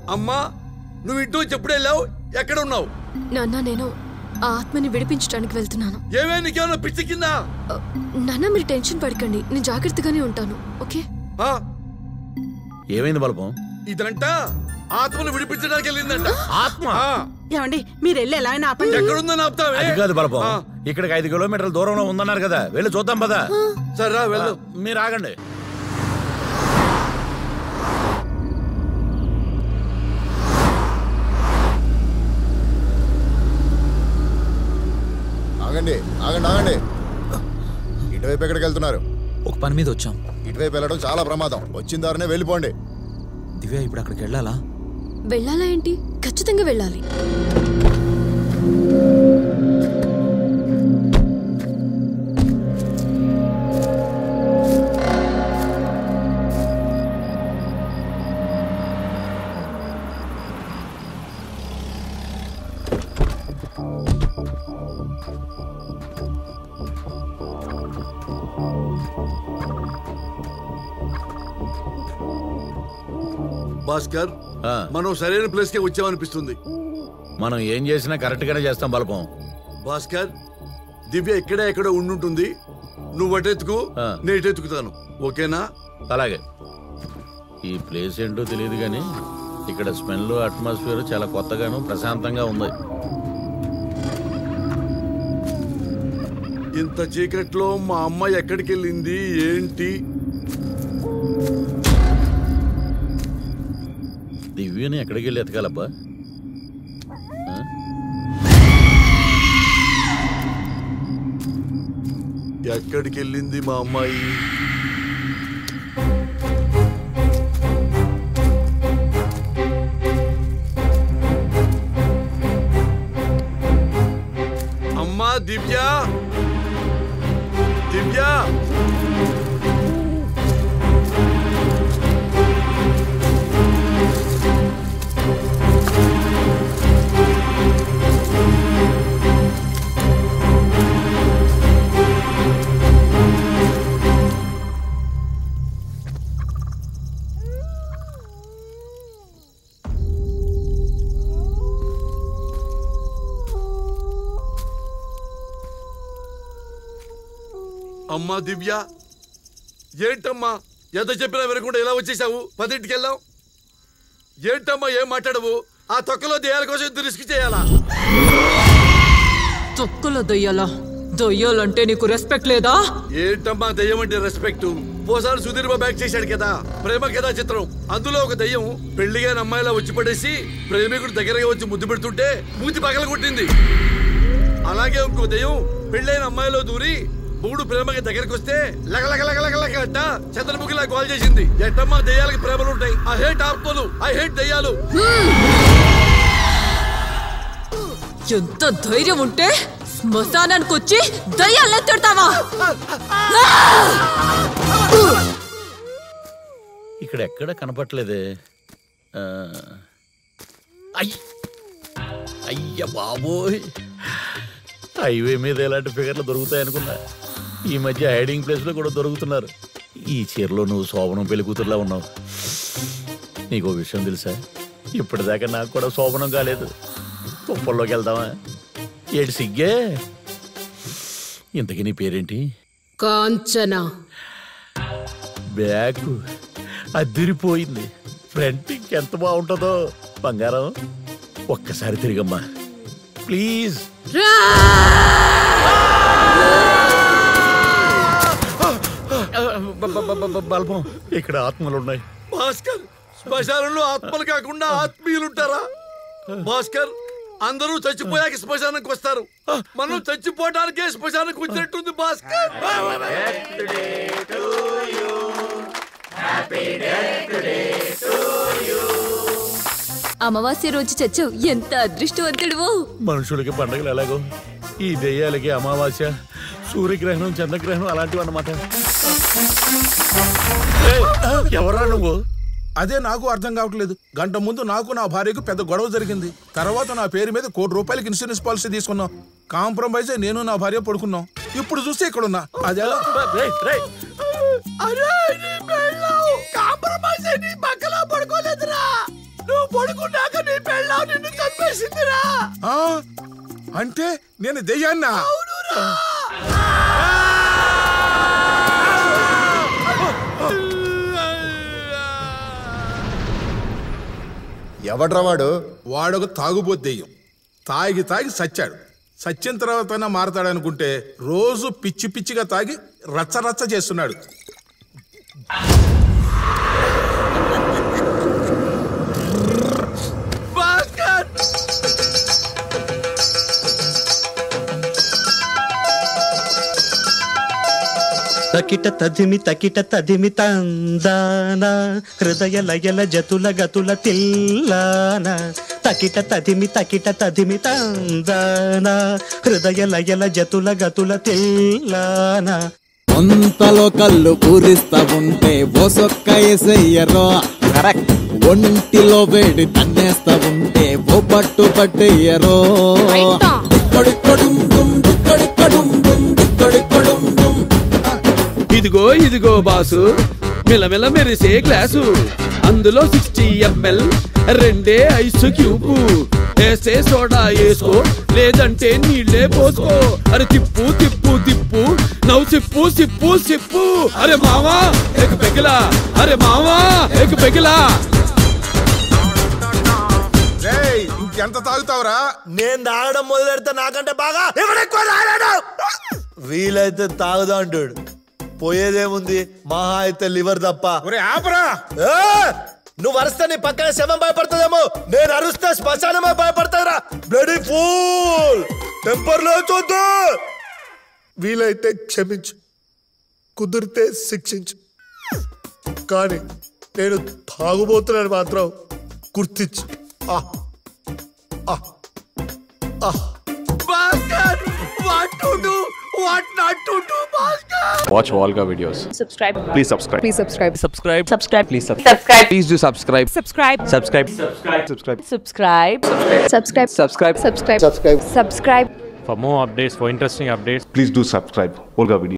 అమ్మా నువ్వు ఇంట్లో నుంచి ఎప్పుడు వెళ్ళావు ఎక్కడ ఉన్నావు నాన్న నేను ఆ ఆత్మని విడిపించడానికి వెళ్తున్నాను ఏమే నీకేమన్నా పిచ్చి కింద ఆ, నాన్న మీరు టెన్షన్ పడకండి నేను జాగ్రత్తగానే ఉంటాను ఓకే ఏమైంది బలపం ఇదంట ఆత్మను విడిపించడానికి వెళ్ళిందంట ఆత్మ ఆ, ఏమండి మీరు వెళ్ళి ఎలా అయినా ఆపండి ఎక్కడుందని ఆపుతావే అది కాదు బలపం ఆ. ఇక్కడికి ఐదు కిలోమీటర్ల దూరంలో ఉందన్నారు కదా వెళ్ళి చూద్దాం పదా సరే రా వెళ్దాం మీరు ఆగండి ఆగండి ఆగండి ఆగండి ఇటువైపు ఎక్కడికి వెళ్తున్నారు ఒక పని మీద వచ్చాం ఇటువైపు వెళ్ళడం చాలా ప్రమాదం వచ్చిన దారినే వెళ్ళిపోండి దివ్య ఇప్పుడు అక్కడికి వెళ్ళాలా వెళ్ళాలా ఏంటి ఖచ్చితంగా వెళ్ళాలి భాస్కర్ ఆ. మనం సరైన ప్లేస్ కే వచ్చామనిపిస్తుంది మనం ఏం చేసినా కరెక్ట్ గానే చేస్తాం బలపం భాస్కర్ దివ్య ఇక్కడే ఎక్కడో ఉండుంటుంది నువ్వు అటెత్తుకు ఆ. నేను ఇటెత్తుకుతాను ఓకేనా అలాగే ఈ ప్లేస్ ఏంటో తెలియదు కానీ ఇక్కడ స్మెల్ అట్మాస్ఫియర్ చాలా కొత్తగాను ప్రశాంతంగా ఉంది ఇంత చీకట్లో మా అమ్మ ఎక్కడికి వెళ్ళింది ఏంటి దివ్యని ఎక్కడికి వెళ్ళి ఎతకాలబ్బా ఆ? ఎక్కడికి వెళ్ళింది మా అమ్మాయి అమ్మా దివ్య దివ్య అమ్మా దివ్య ఏంటమ్మా ఎంత చెప్పినా వినకుండా ఎలా వచ్చేసావు పదింటికి వెళ్ళావు ఏంటమ్మా ఏం మాట్లాడవు ఆ తొక్కలో దేయాల కోసం ఇంత రిస్క్ చేయాలా తొక్కుల దొయ్యాలా దొయ్యాలంటే నీకు రెస్పెక్ట్ లేదా ఏంటమ్మా దయ్యం అంటే రెస్పెక్ట్ ఓసారి సుధీర్ బాబు యాక్ట్ చేశాడు కదా ప్రేమ కథా చిత్రం అందులో ఒక దయ్యం పెళ్లిగా అమ్మాయిలా వచ్చి పడేసి ప్రేమికుడు దగ్గరగా వచ్చి ముద్దు పెడుతుంటే మూతి పగల కొట్టింది అలాగే ఇంకో దయ్యం పెళ్ళైన అమ్మాయిలో దూరి మూడు ప్రేమకి దగ్గరికి వస్తే లగలగ లగలగ లగ అంట చంద్రముఖిలా కాల్ చేసింది ఎట్టమ్మా దయ్యాలకి ప్రేమలు ఉంటాయి ఐ హేట్ ఆత్మలు ఐ హేట్ దయ్యాలు ఎంత ధైర్యం ఉంటే శ్మశానానికి వచ్చి దయ్యాలను తిడతావా ఇక్కడ ఎక్కడ కనపట్లేదే ఆ. అయ్ అయ్య బాబోయ్ హైవే మీద ఎలాంటి ఫిగర్లు దొరుకుతాయి అనుకున్నా ఈ మధ్య హైడింగ్ ప్లేస్ లో కూడా దొరుకుతున్నారు ఈ చీరలో నువ్వు శోభనం పెళ్లి కూతురులా ఉన్నావు నీకు విషయం తెలుసా ఇప్పటిదాకా నాకు కూడా శోభనం కాలేదు తుప్పల్లోకి వెళ్దామా ఏడు సిగ్గే ఇంతకీ నీ పేరేంటి కాంచన బ్యాక్ అదిరిపోయింది ఫ్రంట్ ఇంకెంత బాగుంటుందో బంగారం ఒక్కసారి తిరిగమ్మా ప్లీజ్ బల్పం ఇక్కడ ఆత్మలు ఉన్నాయి భాస్కర్ శ్మశానంలో ఆత్మలు కాకుండా ఆత్మీయులు ఉంటారా భాస్కర్ అందరూ చచ్చిపోయాక శ్మశానానికి వస్తారు మనం చచ్చిపోవడానికే శ్మశానానికి వచ్చినట్టుంది భాస్కర్ అమావాస్య రోజు చచ్చావు ఎంత అదృష్టవంతుడువో మనుషులకి పండగలు ఎలాగో ఈ దెయ్యాలకి అమావాస్య సూర్యగ్రహణం చంద్రగ్రహణం అలాంటివి అన్నమాట ఏయ్, ఎవరా నువ్వు అదే నాకు అర్థం కావట్లేదు గంట ముందు నాకు నా భార్యకు పెద్ద గొడవ జరిగింది తర్వాత నా పేరు మీద కోటి రూపాయలకి ఇన్సూరెన్స్ పాలసీ తీసుకున్నాం కాంప్రమైజ్ అయి నేను నా భార్య పడుకున్నాం ఇప్పుడు చూస్తే ఇక్కడున్నా అదే రేయ్, రేయ్. అరే నీ పెళ్ళాం కాంప్రమైజ్ అయ్యి నీ పక్కన పడుకోలేదురా నువ్వు పడుకుంటే వచ్చేసిందిరా ఆ? అంటే నేను దెయ్యాన్నా ఎవడ్రా వాడు వాడొక తాగుబోతు దెయ్యం తాగి తాగి సచ్చాడు సచ్చిన తర్వాత మారతాడనుకుంటే రోజు పిచ్చి పిచ్చిగా తాగి రచ్చ రచ్చ చేస్తున్నాడు భాస్కర్ తకిట తదిమి తకిట తదిమి తందాన హృదయ లయల జతుల గతుల తిల్లాన తకిట తదిమి తకిట తదిమి తందాన హృదయ లయల జతుల గతుల తిల్లాన అంతలో కళ్ళు పూరిస్తా ఉంటే ఓసొక్క ఎసయ్యరో కరెక్ట్ ఒంటిలో వేడి తన్నేస్తా ఉంటే ఓ పట్టు పట్టయ్యరో ఇదిగో ఇదిగో బాసు మిలమిల మెరిసే గ్లాసు అందులో సిక్స్టీ ఎంఎల్ రెండే ఐస్ క్యూబ్ వేసే సోడా వేసుకో లేదంటే నీళ్ళే పోసుకో అరే తిప్పు తిప్పు తిప్పు నవ్వు సిప్పు సిప్పు సిప్పు అరే మావా ఎక్ పెగిలా అరే మావా ఎక్ పెగిలా రేయ్ ఇంకెంత తాగుతావురా నేను తాగడం మొదలు పెడితే నాకంటే బాగా ఎవడెక్కువ తాగాడు వీలైతే తాగుదా అంటాడు పోయేదేముంది మహా అయితే లివర్ తప్ప ఒరే ఆపరా ఏ! నువ్వు అరిస్తే నీ పక్కన శవం భయపడుతుందేమో నేను అరుస్తే శ్మశానమే భయపడతారా బ్లడీ ఫూల్ టెంపర్ లో చూద్దు వీలైతే క్షమించు కుదిరితే శిక్షించు కానీ నేను తాగుబోతున్నాను మాత్రం గుర్తించు ఆ ఆ ఆ Bhaskar what to do what not to do Bhaskar Watch Volga videos. Subscribe. Please subscribe. Please subscribe. Subscribe. Subscribe. Please subscribe. Subscribe. Please do subscribe. Subscribe. Subscribe. Subscribe. Subscribe. Subscribe. Subscribe. Subscribe. Subscribe. Subscribe. Subscribe. For more updates, for interesting updates, please do subscribe. Volga videos.